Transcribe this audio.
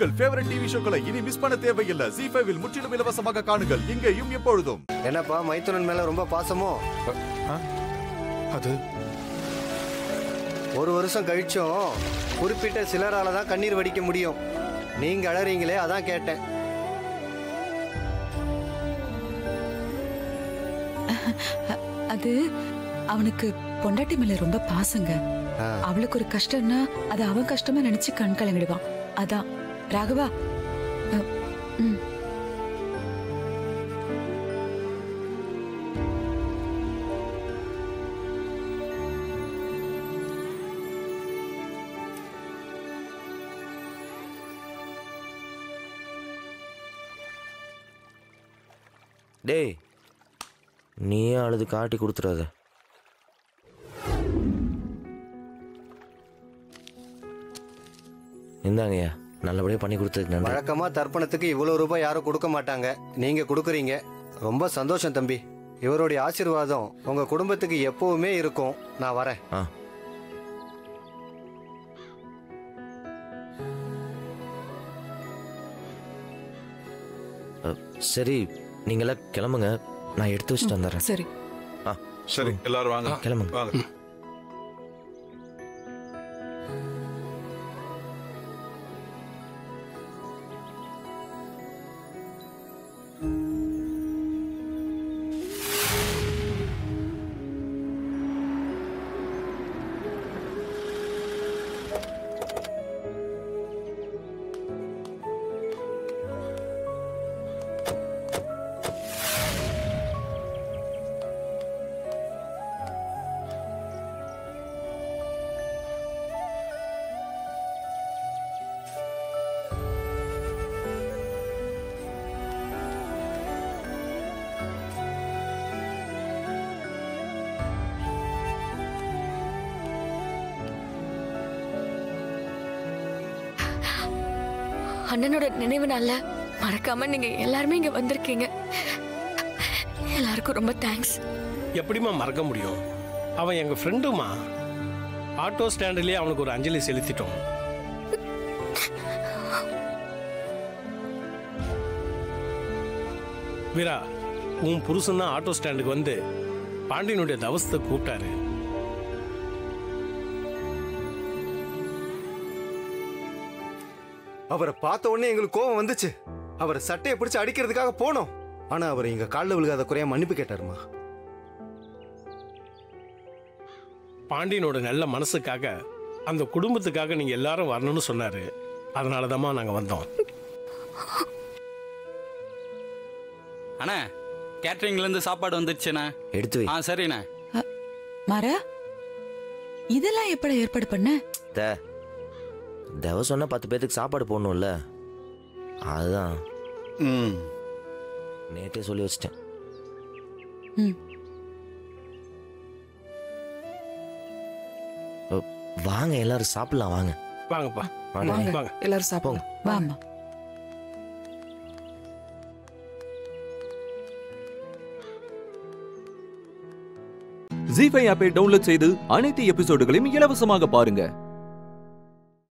உங்கள் favourite TV ஷோக்களை இனி miss பண்ண தேவையில்லை ஜி ஃபைவில் முற்றிலும் இலவசமாக காணுங்கள் இங்கேயும் எப்பொழுதும் என்னப்பா மைத்துனன் மேல ரொம்ப பாசமோ அது ஒரு வருஷம் கழிச்சும் குறிப்பிட்ட சிலரால தான் கண்ணீர் வடிக்க முடியும் நீங்க அழறீங்களே அதான் கேட்டேன் அது அவனுக்கு பொண்டாட்டி மேல ரொம்ப பாசங்க ஆ. அவளுக்கு ஒரு கஷ்டம்னா அது அவன் கஷ்டமா நினைச்சு கண் கலங்கிடுவான் அதான் ராகவா அ, ம். டேய் நீயே அழுது காட்டி கொடுத்துறாத இந்தாங்கய்யா நல்லபடியாக பண்ணி கொடுத்ததுக்கு நன்றி வழக்கமா தர்ப்பணத்துக்கு இவ்வளவு ரூபாய் யாரும் கொடுக்க மாட்டாங்க நீங்க கொடுக்குறீங்க ரொம்ப சந்தோஷம் தம்பி இவருடைய ஆசீர்வாதம் உங்க குடும்பத்துக்கு எப்பவுமே இருக்கும் நான் வரேன் ஆ அ, சரி நீங்களாம் கிளம்புங்க நான் எடுத்து வச்சுட்டு வந்துடுறேன் சரி ஆ சரி எல்லாரும் வாங்க கிளம்புங்க வாங்க அண்ணனோட நினைவு நாள்ல மறக்காம நீங்க எல்லாருமே இங்க வந்திருக்கீங்க எல்லாருக்கும் ரொம்ப தேங்க்ஸ் எப்படிம்மா மறக்க முடியும் அவன் எங்க ஃப்ரெண்டுமா ஆட்டோ ஸ்டாண்ட்லயே அவனுக்கு ஒரு அஞ்சலி செலுத்திட்டோம் வீரா உன் புருஷன் தான் ஆட்டோ ஸ்டாண்டுக்கு வந்து பாண்டியனுடைய தவசத்தை கூப்பிட்டாரு அவரை பார்த்த உடனே எங்களுக்கு கோபம் வந்துச்சு அவரை சட்டையை பிடிச்சு அடிக்கிறதுக்காக போனோம் ஆனா அவர் எங்க காலில் விழுகாத குறையா மன்னிப்பு கேட்டாருமா பாண்டியனோட நல்ல மனசுக்காக அந்த குடும்பத்துக்காக நீங்க எல்லாரும் வரணும்னு சொன்னாரு அதனால தாம்மா நாங்க வந்தோம் அண்ணா கேட்டரிங்ல இருந்து சாப்பாடு வந்துடுச்சுண்ணே எடுத்து வை ஆ சரிண்ணே மாறா இதெல்லாம் எப்படி ஏற்பாடு பண்ண த தேவ சொன்னா பத்து பேத்துக்கு சாப்பாடு போடணும்ல அதுதான் ம் நேற்றே சொல்லி வச்சிட்டேன் ம். அ, வாங்க எல்லாரும் சாப்பிடலாம் வாங்க வாங்கப்பா வாங்க. வாங்க எல்லாரும் சாப்பிடுங்க வாமா ஜி ஃபைவ் ஆப்பை டவுன்லோட் செய்து அனைத்து எபிசோடுகளையும் இலவசமாக பாருங்க